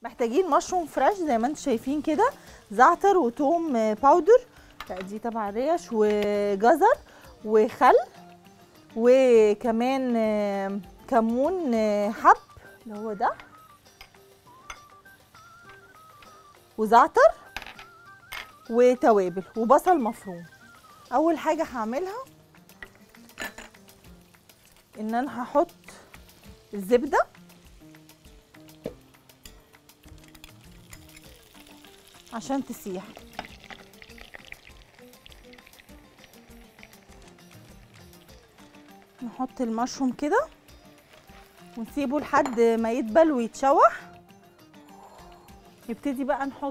محتاجين مشروم فريش زي ما انتم شايفين كده زعتر وتوم آه، باودر لا دي تبع الريش وجزر وخل وكمان آه، كمون آه، حب اللي هو ده وزعتر وتوابل وبصل مفروم اول حاجه هعملها ان انا هحط الزبده عشان تسيح نحط المشروم كده ونسيبه لحد ما يدبل ويتشوح نبتدي بقى نحط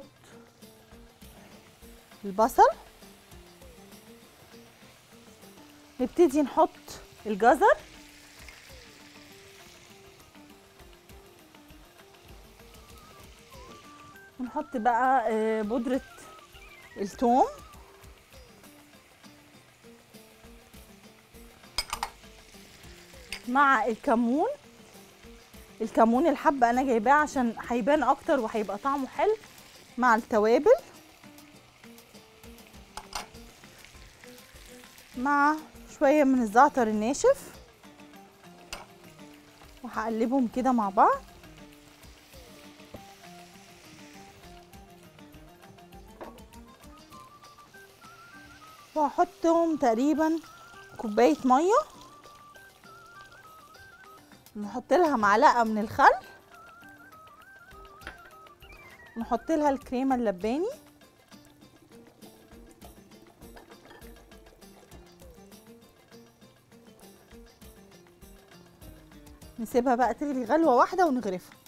البصل نبتدي نحط الجزر ونحط بقى آه، بودرة الثوم مع الكمون الكمون الحبة أنا جايباه عشان هيبان أكتر وهيبقى طعمه حلو مع التوابل مع شوية من الزعتر الناشف وهقلبهم كده مع بعض وهحطهم تقريبا كوباية مية نحط لها معلقة من الخل نحط لها الكريمة اللباني نسيبها بقى تغلي غلوة واحدة ونغرفها